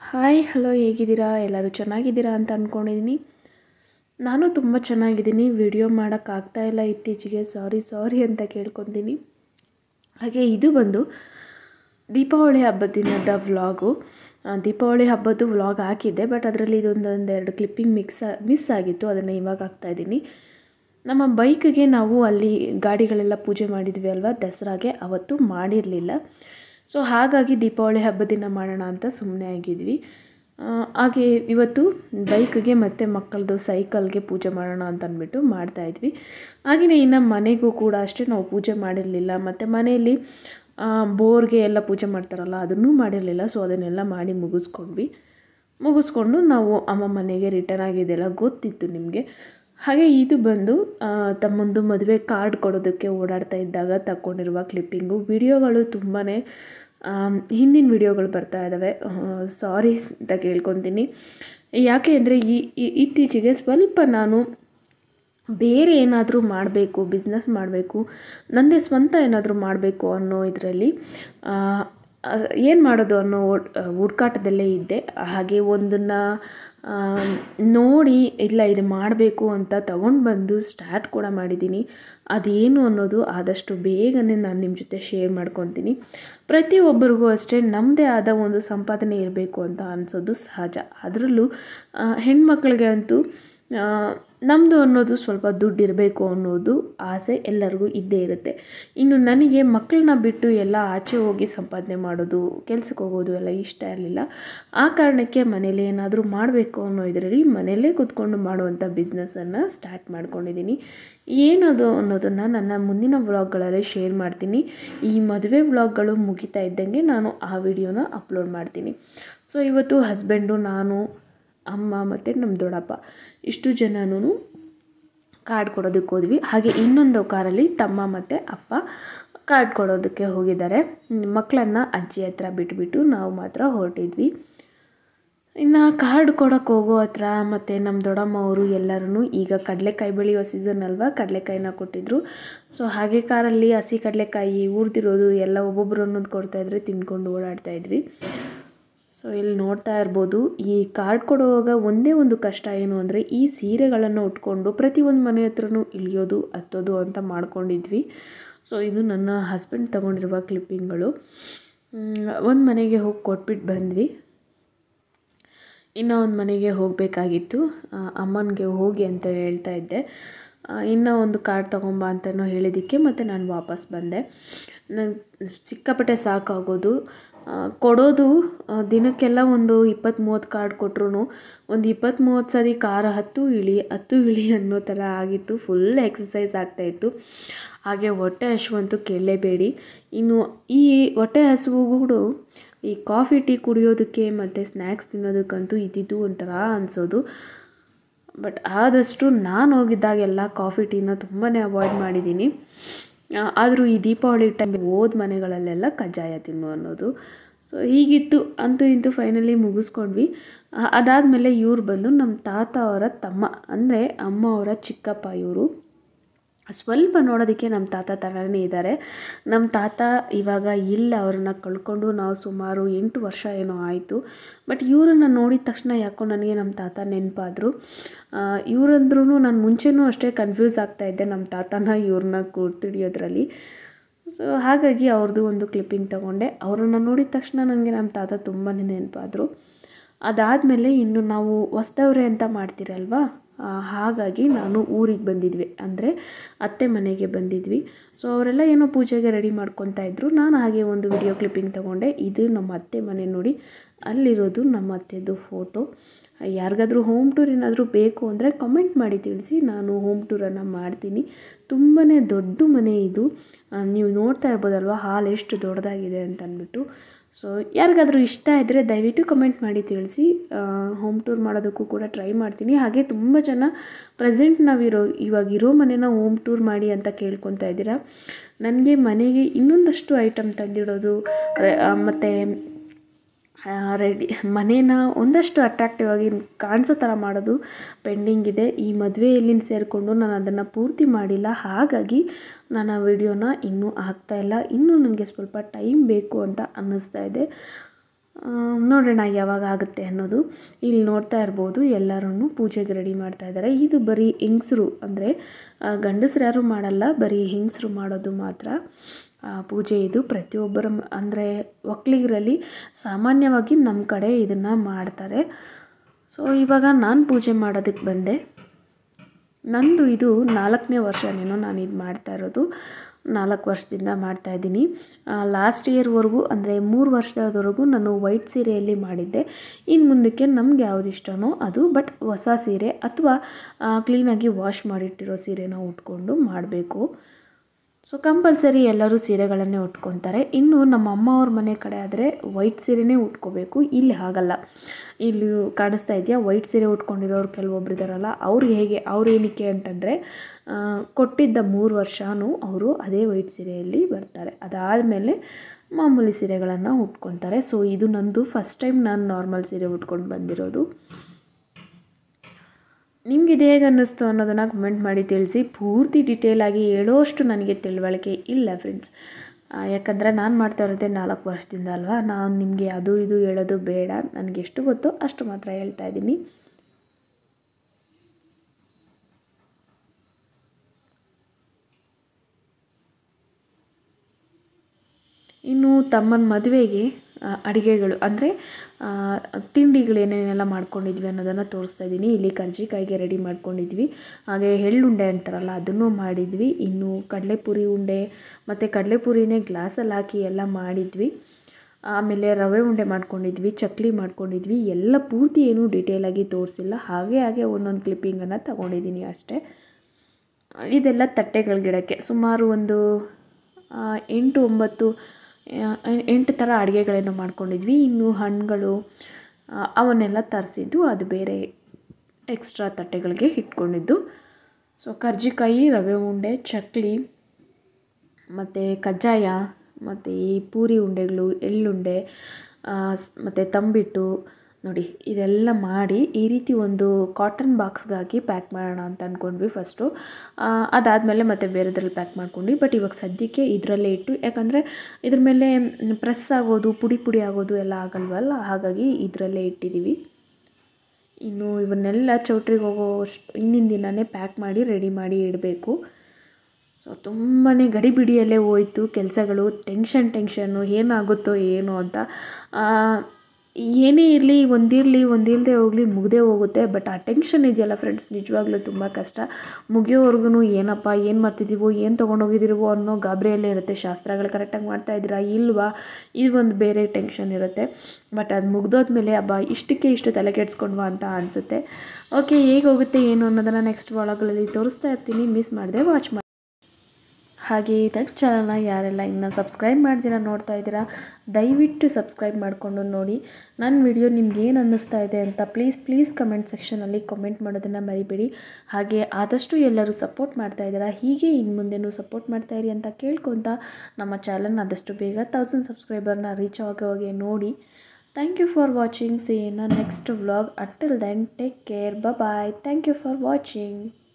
hi hello ಹೇಗಿದ್ದೀರಾ ಎಲ್ಲರೂ ಚೆನ್ನಾಗಿದ್ದೀರಾ ಅಂತ ಅಂದ್ಕೊಂಡಿದ್ದೀನಿ ನಾನು ತುಂಬ ಚೆನ್ನಾಗಿದ್ದೀನಿ ವಿಡಿಯೋ ಮಾಡೋಕ್ಕಾಗ್ತಾ ಇಲ್ಲ ಇತ್ತೀಚೆಗೆ ಸಾರಿ ಸಾರಿ ಅಂತ ಕೇಳ್ಕೊತೀನಿ ಹಾಗೆ ಇದು ಬಂದು ದೀಪಾವಳಿ ಹಬ್ಬದ ದಿನದ ವ್ಲಾಗು ದೀಪಾವಳಿ ಹಬ್ಬದ್ದು ವ್ಲಾಗ್ ಹಾಕಿದ್ದೆ ಬಟ್ ಅದರಲ್ಲಿ ಇದೊಂದೊಂದು ಎರಡು ಕ್ಲಿಪ್ಪಿಂಗ್ ಮಿಕ್ಸ್ ಮಿಸ್ ಆಗಿತ್ತು ಅದನ್ನು ಇವಾಗ ಹಾಕ್ತಾಯಿದ್ದೀನಿ ನಮ್ಮ ಬೈಕ್ಗೆ ನಾವು ಅಲ್ಲಿ ಗಾಡಿಗಳೆಲ್ಲ ಪೂಜೆ ಮಾಡಿದ್ವಿ ಅಲ್ವಾ ದಸರಾಗೆ ಅವತ್ತು ಮಾಡಿರಲಿಲ್ಲ ಸೊ ಹಾಗಾಗಿ ದೀಪಾವಳಿ ಹಬ್ಬದ ದಿನ ಮಾಡೋಣ ಅಂತ ಸುಮ್ಮನೆ ಆಗಿದ್ವಿ ಆ, ಹಾಗೆ ಇವತ್ತು ಬೈಕ್ಗೆ ಮತ್ತು ಮಕ್ಕಳದು ಸೈಕಲ್ಗೆ ಪೂಜೆ ಮಾಡೋಣ ಅಂತ ಅಂದ್ಬಿಟ್ಟು ಮಾಡ್ತಾಯಿದ್ವಿ ಹಾಗೆಯೇ ಇನ್ನು ಮನೆಗೂ ಕೂಡ ಅಷ್ಟೇ ನಾವು ಪೂಜೆ ಮಾಡಿರಲಿಲ್ಲ ಮತ್ತು ಮನೆಯಲ್ಲಿ ಆ, ಬೋರ್ಗೆ ಎಲ್ಲ ಪೂಜೆ ಮಾಡ್ತಾರಲ್ಲ ಅದನ್ನೂ ಮಾಡಿರಲಿಲ್ಲ ಸೊ ಅದನ್ನೆಲ್ಲ ಮಾಡಿ ಮುಗಿಸ್ಕೊಂಡ್ವಿ ಮುಗಿಸ್ಕೊಂಡು ನಾವು ಅಮ್ಮ ಮನೆಗೆ ರಿಟರ್ನ್ ಆಗಿದ್ದೆಲ್ಲ ಗೊತ್ತಿತ್ತು ನಿಮಗೆ ಹಾಗೆ ಇದು ಬಂದು ಆ, ತಮ್ಮೊಂದು ಮದುವೆ ಕಾರ್ಡ್ ಕೊಡೋದಕ್ಕೆ ಓಡಾಡ್ತಾ ಇದ್ದಾಗ ತಗೊಂಡಿರುವ ಕ್ಲಿಪ್ಪಿಂಗು ವಿಡಿಯೋಗಳು ತುಂಬಾ ಹಿಂದಿನ ವಿಡಿಯೋಗಳು ಬರ್ತಾ ಇದ್ದಾವೆ ಸಾರೀಸ್ ಅಂತ ಕೇಳ್ಕೊತೀನಿ ಯಾಕೆ ಅಂದರೆ ಈ ಈ- ಇತ್ತೀಚೆಗೆ ಸ್ವಲ್ಪ ನಾನು ಬೇರೆ ಏನಾದರೂ ಮಾಡಬೇಕು ಬಿಸ್ನೆಸ್ ಮಾಡಬೇಕು ನನ್ನದೇ ಸ್ವಂತ ಏನಾದರೂ ಮಾಡಬೇಕು ಅನ್ನೋ ಇದರಲ್ಲಿ ಏನು ಮಾಡೋದು ಅನ್ನೋ ಹುಡ್- ಹುಡುಕಾಟದಲ್ಲೇ ಇದ್ದೆ ಹಾಗೆ ಒಂದನ್ನು ನೋಡಿ ಇಲ್ಲ ಇದು ಮಾಡಬೇಕು ಅಂತ ತಗೊಂಡು ಬಂದು ಸ್ಟಾರ್ಟ್ ಕೂಡ ಮಾಡಿದ್ದೀನಿ ಅದೇನು ಅನ್ನೋದು ಆದಷ್ಟು ಬೇಗನೆ ನಾನು ನಿಮ್ಮ ಜೊತೆ ಶೇರ್ ಮಾಡ್ಕೊತೀನಿ ಪ್ರತಿಯೊಬ್ಬರಿಗೂ ಅಷ್ಟೇ ನಮ್ಮದೇ ಆದ ಒಂದು ಸಂಪಾದನೆ ಇರಬೇಕು ಅಂತ ಅನಿಸೋದು ಸಹಜ ಅದರಲ್ಲೂ ಆ, ಹೆಣ್ಮಕ್ಳಿಗೆ ಅಂತೂ ಆ, ನಮ್ಮದು ಅನ್ನೋದು ಸ್ವಲ್ಪ ದುಡ್ಡು ಇರಬೇಕು ಅನ್ನೋದು ಆಸೆ ಎಲ್ಲರಿಗೂ ಇದ್ದೇ ಇರುತ್ತೆ ಇನ್ನು ನನಗೆ ಮಕ್ಕಳನ್ನ ಬಿಟ್ಟು ಎಲ್ಲ ಆಚೆ ಹೋಗಿ ಸಂಪಾದನೆ ಮಾಡೋದು ಕೆಲ್ಸಕ್ಕೆ ಹೋಗೋದು ಎಲ್ಲ ಇಷ್ಟ ಇರಲಿಲ್ಲ ಆ ಕಾರಣಕ್ಕೆ ಮನೇಲಿ ಏನಾದರೂ ಮಾಡಬೇಕು ಅನ್ನೋ ಇದರಲ್ಲಿ ಮನೆಯಲ್ಲೇ ಕೂತ್ಕೊಂಡು ಮಾಡುವಂಥ ಬಿಸ್ನೆಸ್ಸನ್ನು ಸ್ಟಾರ್ಟ್ ಮಾಡ್ಕೊಂಡಿದ್ದೀನಿ ಏನದು ಅನ್ನೋದನ್ನು ನನ್ನ ಮುಂದಿನ ವ್ಲಾಗ್ಗಳಲ್ಲಿ ಶೇರ್ ಮಾಡ್ತೀನಿ ಈ ಮದುವೆ ವ್ಲಾಗ್ಗಳು ಮುಗಿತಾ ಇದ್ದಂಗೆ ನಾನು ಆ ವಿಡಿಯೋನ ಅಪ್ಲೋಡ್ ಮಾಡ್ತೀನಿ ಸೊ ಇವತ್ತು ಹಸ್ಬೆಂಡು ನಾನು ಅಮ್ಮ ಮತ್ತು ನಮ್ಮ ದೊಡ್ಡಪ್ಪ ಇಷ್ಟು ಜನನೂ ಕಾರ್ಡ್ ಕೊಡೋದಕ್ಕೆ ಹೋದ್ವಿ ಹಾಗೆ ಇನ್ನೊಂದು ಕಾರಲ್ಲಿ ತಮ್ಮ ಮತ್ತು ಅಪ್ಪ ಕಾರ್ಡ್ ಕೊಡೋದಕ್ಕೆ ಹೋಗಿದ್ದಾರೆ ಮಕ್ಕಳನ್ನು ಅಜ್ಜಿ ಹತ್ರ ಬಿಟ್ಬಿಟ್ಟು ನಾವು ಮಾತ್ರ ಹೊರಟಿದ್ವಿ ಇನ್ನು ಕಾರ್ಡ್ ಕೊಡೋಕ್ಕೆ ಹೋಗೋ ಹತ್ರ ಮತ್ತು ನಮ್ಮ ದೊಡ್ಡಮ್ಮ ಅವರು ಎಲ್ಲರೂ ಈಗ ಕಡಲೆಕಾಯಿ ಬೆಳೆಯೋ ಸೀಸನ್ ಅಲ್ವಾ ಕಡಲೆಕಾಯಿನ ಕೊಟ್ಟಿದ್ರು ಸೊ ಹಾಗೆ ಕಾರಲ್ಲಿ ಹಸಿ ಕಡಲೆಕಾಯಿ ಹುರಿದಿರೋದು ಎಲ್ಲ ಒಬ್ಬೊಬ್ಬರು ಅನ್ನೋದು ಕೊಡ್ತಾಯಿದ್ರೆ ತಿಂದ್ಕೊಂಡು ಓಡಾಡ್ತಾ ಇದ್ವಿ ಸೊ ಇಲ್ಲಿ ನೋಡ್ತಾ ಇರ್ಬೋದು ಈ ಕಾರ್ಡ್ ಕೊಡುವಾಗ ಒಂದೇ ಒಂದು ಕಷ್ಟ ಏನು ಅಂದರೆ ಈ ಸೀರೆಗಳನ್ನು ಉಟ್ಕೊಂಡು ಪ್ರತಿಯೊಂದು ಮನೆ ಹತ್ರನೂ ಇಳಿಯೋದು ಹತ್ತೋದು ಅಂತ ಮಾಡ್ಕೊಂಡಿದ್ವಿ ಸೊ ಇದು ನನ್ನ ಹಸ್ಬೆಂಡ್ ತೊಗೊಂಡಿರುವ ಕ್ಲಿಪ್ಪಿಂಗ್ಗಳು ಒಂದು ಮನೆಗೆ ಹೋಗಿ ಕೊಟ್ಬಿಟ್ಟು ಬಂದ್ವಿ ಇನ್ನೂ ಒಂದು ಮನೆಗೆ ಹೋಗಬೇಕಾಗಿತ್ತು ಅಮ್ಮನಿಗೆ ಹೋಗಿ ಅಂತ ಹೇಳ್ತಾ ಇದ್ದೆ ಆ, ಇನ್ನೂ ಒಂದು ಕಾರ್ಡ್ ತೊಗೊಂಬ ಅಂತಲೂ ಹೇಳಿದ್ದಕ್ಕೆ ಮತ್ತು ನಾನು ವಾಪಸ್ ಬಂದೆ ನಂಗೆ ಸಿಕ್ಕಾಪಟ್ಟೆ ಸಾಕಾಗೋದು ಆ, ಕೊಡೋದು ಆ, ದಿನಕ್ಕೆಲ್ಲ ಒಂದು ಇಪ್ಪತ್ತು ಮೂವತ್ತು ಕಾರ್ಡ್ ಕೊಟ್ರು ಒಂದು ಇಪ್ಪತ್ತು ಮೂವತ್ತು ಸರಿ ಕಾರ ಹತ್ತು ಇಳಿ ಹತ್ತು ಇಳಿ ಅನ್ನೋ ಥರ ಆಗಿತ್ತು ಫುಲ್ ಎಕ್ಸಸೈಸ್ ಆಗ್ತಾಯಿತ್ತು ಹಾಗೆ ಹೊಟ್ಟೆ ಹಸುವಂತೂ ಕೇಳಲೇಬೇಡಿ ಇನ್ನು ಈ ಹೊಟ್ಟೆ ಹಸುವುಗಳು ಈ ಕಾಫಿ ಟೀ ಕುಡಿಯೋದಕ್ಕೆ ಮತ್ತು ಸ್ನ್ಯಾಕ್ಸ್ ತಿನ್ನೋದಕ್ಕಂತೂ ಇದ್ದಿದ್ದು ಒಂಥರ ಅನಿಸೋದು ಬಟ್ ಆದಷ್ಟು ನಾನು ಹೋಗಿದ್ದಾಗೆಲ್ಲ ಕಾಫಿ ಟೀನ ತುಂಬಾ ಅವಾಯ್ಡ್ ಮಾಡಿದ್ದೀನಿ ಆದರೂ ಈ ದೀಪಾವಳಿ ಟೈಮ್ ಹೋದ ಮನೆಗಳಲ್ಲೆಲ್ಲ ಕಜ್ಜಾಯ ತಿನ್ನು ಅನ್ನೋದು ಸೊ ಹೀಗಿತ್ತು ಅಂತೂ ಇಂತೂ ಫೈನಲಿ ಮುಗಿಸ್ಕೊಂಡ್ವಿ ಆ- ಅದಾದಮೇಲೆ ಇವ್ರು ಬಂದು ನಮ್ಮ ತಾತ ಅವರ ತಮ್ಮ ಅಂದರೆ ಅಮ್ಮ ಅವರ ಚಿಕ್ಕಪ್ಪ ಇವರು ಸ್ವಲ್ಪ ನೋಡೋದಕ್ಕೆ ನಮ್ಮ ತಾತ ಥರನೇ ಇದ್ದಾರೆ ನಮ್ಮ ತಾತ ಇವಾಗ ಇಲ್ಲ ಅವ್ರನ್ನ ಕಳ್ಕೊಂಡು ನಾವು ಸುಮಾರು ಎಂಟು ವರ್ಷ ಏನೋ ಆಯಿತು ಬಟ್ ಇವರನ್ನು ನೋಡಿದ ತಕ್ಷಣ ಯಾಕೋ ನನಗೆ ನಮ್ಮ ತಾತ ನೆನಪಾದರು ಇವರಂದ್ರೂ ನಾನು ಮುಂಚೆನೂ ಅಷ್ಟೇ ಕನ್ಫ್ಯೂಸ್ ಆಗ್ತಾಯಿದ್ದೆ ನಮ್ಮ ತಾತನ ಇವ್ರನ್ನ ಗುರ್ತಿಡಿಯೋದ್ರಲ್ಲಿ ಸೊ ಹಾಗಾಗಿ ಅವ್ರದ್ದು ಒಂದು ಕ್ಲಿಪ್ಪಿಂಗ್ ತೊಗೊಂಡೆ ಅವರನ್ನು ನೋಡಿದ ತಕ್ಷಣ ನನಗೆ ನಮ್ಮ ತಾತ ತುಂಬಾ ನೆನಪಾದರು ಅದಾದಮೇಲೆ ಇನ್ನು ನಾವು ಹೊಸ್ದವ್ರೆ ಅಂತ ಮಾಡ್ತೀರಲ್ವಾ ಆ, ಹಾಗಾಗಿ ನಾನು ಊರಿಗೆ ಬಂದಿದ್ವಿ ಅಂದರೆ ಅತ್ತೆ ಮನೆಗೆ ಬಂದಿದ್ವಿ ಸೊ ಅವರೆಲ್ಲ ಏನೋ ಪೂಜೆಗೆ ರೆಡಿ ಮಾಡ್ಕೊತಾ ಇದ್ರು ನಾನು ಹಾಗೆ ಒಂದು ವಿಡಿಯೋ ಕ್ಲಿಪ್ಪಿಂಗ್ ತೊಗೊಂಡೆ ಇದು ನಮ್ಮ ಅತ್ತೆ ಮನೆ ನೋಡಿ ಅಲ್ಲಿರೋದು ನಮ್ಮ ಅತ್ತೆದು ಫೋಟೋ ಯಾರಿಗಾದ್ರೂ ಹೋಮ್ ಟೂರ್ ಏನಾದರೂ ಬೇಕು ಅಂದರೆ ಕಮೆಂಟ್ ಮಾಡಿ ತಿಳಿಸಿ ನಾನು ಹೋಮ್ ಟೂರನ್ನು ಮಾಡ್ತೀನಿ ತುಂಬಾ ದೊಡ್ಡ ಮನೆ ಇದು ಆ, ನೀವು ನೋಡ್ತಾ ಇರ್ಬೋದಲ್ವ ಹಾಲ್ ಎಷ್ಟು ದೊಡ್ಡದಾಗಿದೆ ಅಂತ ಅಂದ್ಬಿಟ್ಟು ಸೊ ಯಾರಿಗಾದ್ರೂ ಇಷ್ಟ ಇದ್ದರೆ ದಯವಿಟ್ಟು ಕಮೆಂಟ್ ಮಾಡಿ ತಿಳಿಸಿ ಹೋಮ್ ಟೂರ್ ಮಾಡೋದಕ್ಕೂ ಕೂಡ ಟ್ರೈ ಮಾಡ್ತೀನಿ ಹಾಗೆ ತುಂಬ ಜನ ಪ್ರೆಸೆಂಟ್ ನಾವಿರೋ ಇವಾಗ ಇರೋ ಮನೇನ ಹೋಮ್ ಟೂರ್ ಮಾಡಿ ಅಂತ ಕೇಳ್ಕೊತಾ ಇದ್ದೀರಾ ನನಗೆ ಮನೆಗೆ ಇನ್ನೊಂದಷ್ಟು ಐಟಮ್ ತಂದಿಡೋದು ಮತ್ತು ರೆಡಿ ಮನೇನ ಒಂದಷ್ಟು ಅಟ್ರಾಕ್ಟಿವ್ ಆಗಿ ಕಾಣಿಸೋ ಥರ ಮಾಡೋದು ಪೆಂಡಿಂಗ್ ಇದೆ ಈ ಮದುವೆಯಲ್ಲಿ ಸೇರಿಕೊಂಡು ನಾನು ಅದನ್ನು ಪೂರ್ತಿ ಮಾಡಿಲ್ಲ ಹಾಗಾಗಿ ನಾನು ಆ ವಿಡಿಯೋನ ಇನ್ನೂ ಹಾಕ್ತಾಯಿಲ್ಲ ಇನ್ನೂ ನನಗೆ ಸ್ವಲ್ಪ ಟೈಮ್ ಬೇಕು ಅಂತ ಅನ್ನಿಸ್ತಾ ಇದೆ ಆ, ನೋಡೋಣ ಯಾವಾಗ ಆಗುತ್ತೆ ಅನ್ನೋದು ಇಲ್ಲಿ ನೋಡ್ತಾ ಇರ್ಬೋದು ಎಲ್ಲರೂ ಪೂಜೆಗೆ ರೆಡಿ ಮಾಡ್ತಾ ಇದ್ದಾರೆ ಇದು ಬರೀ ಹೆಂಗಸರು ಅಂದರೆ ಗಂಡಸರು ಯಾರೂ ಮಾಡಲ್ಲ ಬರೀ ಹೆಂಗಸರು ಮಾಡೋದು ಮಾತ್ರ ಆ, ಪೂಜೆ ಇದು ಪ್ರತಿಯೊಬ್ಬರ ಮ- ಅಂದರೆ ಒಕ್ಕಲಿಗರಲ್ಲಿ ಸಾಮಾನ್ಯವಾಗಿ ನಮ್ಮ ಕಡೆ ಇದನ್ನು ಮಾಡ್ತಾರೆ ಸೊ ಇವಾಗ ನಾನು ಪೂಜೆ ಮಾಡೋದಕ್ಕೆ ಬಂದೆ ನಂದು ಇದು ನಾಲ್ಕನೇ ವರ್ಷನೇನೋ ನಾನು ಇದು ಮಾಡ್ತಾ ಇರೋದು ನಾಲ್ಕು ವರ್ಷದಿಂದ ಮಾಡ್ತಾ ಇದ್ದೀನಿ ಲಾಸ್ಟ್ ಇಯರ್ವರೆಗೂ ಅಂದರೆ ಮೂರು ವರ್ಷದವರೆಗೂ ನಾನು ವೈಟ್ ಸೀರೆಯಲ್ಲಿ ಮಾಡಿದ್ದೆ ಇನ್ನು ಮುಂದಕ್ಕೆ ನಮ್ಗೆ ಯಾವ್ದು ಇಷ್ಟನೋ ಅದು ಬಟ್ ಹೊಸ ಸೀರೆ ಅಥವಾ ಕ್ಲೀನಾಗಿ ವಾಶ್ ಮಾಡಿಟ್ಟಿರೋ ಸೀರೆನ ಉಟ್ಕೊಂಡು ಮಾಡಬೇಕು ಸೊ ಕಂಪಲ್ಸರಿ ಎಲ್ಲರೂ ಸೀರೆಗಳನ್ನೇ ಉಟ್ಕೊತಾರೆ ಇನ್ನು ನಮ್ಮ ಅಮ್ಮ ಅವ್ರ ಮನೆ ಕಡೆ ಆದರೆ ವೈಟ್ ಸೀರೆನೇ ಉಟ್ಕೋಬೇಕು ಇಲ್ಲಿ ಹಾಗಲ್ಲ ಇಲ್ಲಿ ಕಾಣಿಸ್ತಾ ಇದೆಯಾ ವೈಟ್ ಸೀರೆ ಉಟ್ಕೊಂಡಿರೋರು ಕೆಲವೊಬ್ರು ಇದ್ದಾರಲ್ಲ ಅವ್ರು ಹೇಗೆ ಅವ್ರು ಏನಕ್ಕೆ ಅಂತಂದರೆ ಕೊಟ್ಟಿದ್ದ ಮೂರು ವರ್ಷವೂ ಅವರು ಅದೇ ವೈಟ್ ಸೀರೆಯಲ್ಲಿ ಬರ್ತಾರೆ ಅದಾದಮೇಲೆ ಮಾಮೂಲಿ ಸೀರೆಗಳನ್ನು ಉಟ್ಕೊತಾರೆ ಸೊ ಇದು ನಂದು ಫಸ್ಟ್ ಟೈಮ್ ನಾನು ನಾರ್ಮಲ್ ಸೀರೆ ಉಟ್ಕೊಂಡು ಬಂದಿರೋದು ನಿಮ್ಗೆ ಇದು ಹೇಗೆ ಅನ್ನಿಸ್ತು ಅನ್ನೋದನ್ನು ಕಮೆಂಟ್ ಮಾಡಿ ತಿಳಿಸಿ ಪೂರ್ತಿ ಡೀಟೇಲಾಗಿ ಹೇಳೋಷ್ಟು ನನಗೆ ತಿಳುವಳಿಕೆ ಇಲ್ಲ ಫ್ರೆಂಡ್ಸ್ ಯಾಕಂದರೆ ನಾನು ಮಾಡ್ತಾ ಇರೋದೇ ನಾಲ್ಕು ವರ್ಷದಿಂದ ಅಲ್ವಾ ನಾನು ನಿಮಗೆ ಅದು ಇದು ಹೇಳೋದು ಬೇಡ ನನಗೆ ಎಷ್ಟು ಗೊತ್ತೋ ಅಷ್ಟು ಮಾತ್ರ ಹೇಳ್ತಾ ಇದ್ದೀನಿ ಇನ್ನು ತಮ್ಮನ ಮದುವೆಗೆ ಆ, ಅಡುಗೆಗಳು ಅಂದರೆ ತಿಂಡಿಗಳು ಏನೇನೆಲ್ಲ ಮಾಡ್ಕೊಂಡಿದ್ವಿ ಅನ್ನೋದನ್ನು ತೋರಿಸ್ತಾ ಇದ್ದೀನಿ ಇಲ್ಲಿ ಕರ್ಜಿಕಾಯಿಗೆ ರೆಡಿ ಮಾಡ್ಕೊಂಡಿದ್ವಿ ಹಾಗೆ ಎಳ್ಳುಂಡೆ ಅಂತಾರಲ್ಲ ಅದನ್ನು ಮಾಡಿದ್ವಿ ಇನ್ನು ಕಡಲೆಪುರಿ ಉಂಡೆ ಮತ್ತು ಕಡಲೆಪುರಿನೇ ಗ್ಲಾಸಲ್ಲಿ ಹಾಕಿ ಎಲ್ಲ ಮಾಡಿದ್ವಿ ಆಮೇಲೆ ರವೆ ಉಂಡೆ ಮಾಡ್ಕೊಂಡಿದ್ವಿ ಚಕ್ಲಿ ಮಾಡ್ಕೊಂಡಿದ್ವಿ ಎಲ್ಲ ಪೂರ್ತಿ ಏನೂ ಡೀಟೇಲಾಗಿ ತೋರಿಸಿಲ್ಲ ಹಾಗೆ ಹಾಗೆ ಒಂದೊಂದು ಕ್ಲಿಪ್ಪಿಂಗನ್ನು ತಗೊಂಡಿದ್ದೀನಿ ಅಷ್ಟೇ ಇದೆಲ್ಲ ತಟ್ಟೆಗಳಿಗಿಡಕ್ಕೆ ಸುಮಾರು ಒಂದು ಆ, ಎಂಟು ಒಂಬತ್ತು ಆ, ಎಂಟು ಥರ ಅಡುಗೆಗಳೇನೋ ಮಾಡ್ಕೊಂಡಿದ್ವಿ ಇನ್ನು ಹಣ್ಣುಗಳು ಆ, ಅವನ್ನೆಲ್ಲ ತರಿಸಿದ್ದು ಅದು ಬೇರೆ ಎಕ್ಸ್ಟ್ರಾ ತಟ್ಟೆಗಳಿಗೆ ಇಟ್ಕೊಂಡಿದ್ದು ಸೊ ಕರ್ಜಿಕಾಯಿ ರವೆ ಉಂಡೆ ಚಕ್ಲಿ ಮತ್ತು ಕಜ್ಜಾಯ ಮತ್ತು ಈ ಪೂರಿ ಉಂಡೆಗಳು ಎಳ್ಳುಂಡೆ ಮತ್ತು ತಂಬಿಟ್ಟು ನೋಡಿ ಇದೆಲ್ಲ ಮಾಡಿ ಈ ರೀತಿ ಒಂದು ಕಾಟನ್ ಬಾಕ್ಸ್ಗೆ ಹಾಕಿ ಪ್ಯಾಕ್ ಮಾಡೋಣ ಅಂತ ಅಂದ್ಕೊಂಡ್ವಿ ಫಸ್ಟು ಅದಾದಮೇಲೆ ಮತ್ತೆ ಬೇರೆದ್ರಲ್ಲಿ ಪ್ಯಾಕ್ ಮಾಡ್ಕೊಂಡ್ವಿ ಬಟ್ ಇವಾಗ ಸದ್ಯಕ್ಕೆ ಇದರಲ್ಲೇ ಇಟ್ಟು ಯಾಕಂದರೆ ಇದ್ರ ಮೇಲೆ ಪ್ರೆಸ್ ಆಗೋದು ಪುಡಿ ಪುಡಿ ಆಗೋದು ಎಲ್ಲ ಆಗಲ್ವಲ್ಲ ಹಾಗಾಗಿ ಇದರಲ್ಲೇ ಇಟ್ಟಿದ್ದೀವಿ ಇನ್ನು ಇವನ್ನೆಲ್ಲ ಚೌಟ್ರಿಗೆ ಹೋಗೋ ಅಷ್ಟು ಹಿಂದಿನ ದಿನವೇ ಪ್ಯಾಕ್ ಮಾಡಿ ರೆಡಿ ಮಾಡಿ ಇಡಬೇಕು ಸೊ ತುಂಬಾ ಗಡಿಬಿಡಿಯಲ್ಲೇ ಹೋಯ್ತು ಕೆಲಸಗಳು ಟೆನ್ಷನ್ ಟೆನ್ಷನ್ನು ಏನಾಗುತ್ತೋ ಏನೋ ಅಂತ ಆ, ಏನೇ ಇರಲಿ ಒಂದಿರಲಿ ಒಂದಿಲ್ಲದೆ ಹೋಗಲಿ ಮುಗ್ದೇ ಹೋಗುತ್ತೆ ಬಟ್ ಆ ಟೆನ್ಷನ್ ಇದೆಯಲ್ಲ ಫ್ರೆಂಡ್ಸ್ ನಿಜವಾಗ್ಲೂ ತುಂಬ ಕಷ್ಟ ಮುಗಿಯೋವರೆಗೂ ಏನಪ್ಪ ಏನು ಮಾಡ್ತಿದ್ದೀವೋ ಏನು ತೊಗೊಂಡೋಗಿದ್ದೀವೋ ಅನ್ನೋ ಗಾಬರಿಯಲ್ಲೇ ಇರುತ್ತೆ ಶಾಸ್ತ್ರಗಳು ಕರೆಕ್ಟಾಗಿ ಮಾಡ್ತಾ ಇದ್ದೀರಾ ಇಲ್ವಾ ಇದೊಂದು ಬೇರೆ ಟೆನ್ಷನ್ ಇರುತ್ತೆ ಬಟ್ ಅದು ಮುಗ್ದೋದ್ಮೇಲೆ ಹಬ್ಬ ಇಷ್ಟಕ್ಕೆ ಇಷ್ಟು ತಲೆ ಕೆಡ್ಸ್ಕೊಂಡ್ವಾ ಅಂತ ಅನಿಸುತ್ತೆ ಓಕೆ ಹೇಗೆ ಹೋಗುತ್ತೆ ಏನು ಅನ್ನೋದನ್ನು ನೆಕ್ಸ್ಟ್ ವ್ಲಾಗ್ಗಳಲ್ಲಿ ತೋರಿಸ್ತಾ ಇರ್ತೀನಿ ಮಿಸ್ ಮಾಡಿದೆ ವಾಚ್ ಮಾಡಿ ಹಾಗೆ ನನ್ನ ಚಾನಲ್ನ ಯಾರೆಲ್ಲ ಇನ್ನೂ ಸಬ್ಸ್ಕ್ರೈಬ್ ಮಾಡ್ದಿರಾ ನೋಡ್ತಾ ಇದ್ದೀರಾ ದಯವಿಟ್ಟು ಸಬ್ಸ್ಕ್ರೈಬ್ ಮಾಡಿಕೊಂಡು ನೋಡಿ ನನ್ನ ವಿಡಿಯೋ ನಿಮ್ಗೆ ಏನು ಅನ್ನಿಸ್ತಾ ಇದೆ ಅಂತ ಪ್ಲೀಸ್ ಪ್ಲೀಸ್ ಕಮೆಂಟ್ ಸೆಕ್ಷನಲ್ಲಿ ಕಮೆಂಟ್ ಮಾಡೋದನ್ನು ಮರಿಬೇಡಿ ಹಾಗೆ ಆದಷ್ಟು ಎಲ್ಲರೂ ಸಪೋರ್ಟ್ ಮಾಡ್ತಾ ಇದ್ದೀರಾ ಹೀಗೆ ಇನ್ನು ಮುಂದೆನೂ ಸಪೋರ್ಟ್ ಮಾಡ್ತಾ ಇರಿ ಅಂತ ಕೇಳ್ಕೊತ ನಮ್ಮ ಚಾನಲ್ನ ಆದಷ್ಟು ಬೇಗ ತೌಸಂಡ್ ಸಬ್ಸ್ಕ್ರೈಬರ್ನ ರೀಚ್ ಆಗೋವಾಗೆ ನೋಡಿ thank you for watching see in next vlog until then take care bye thank you for watching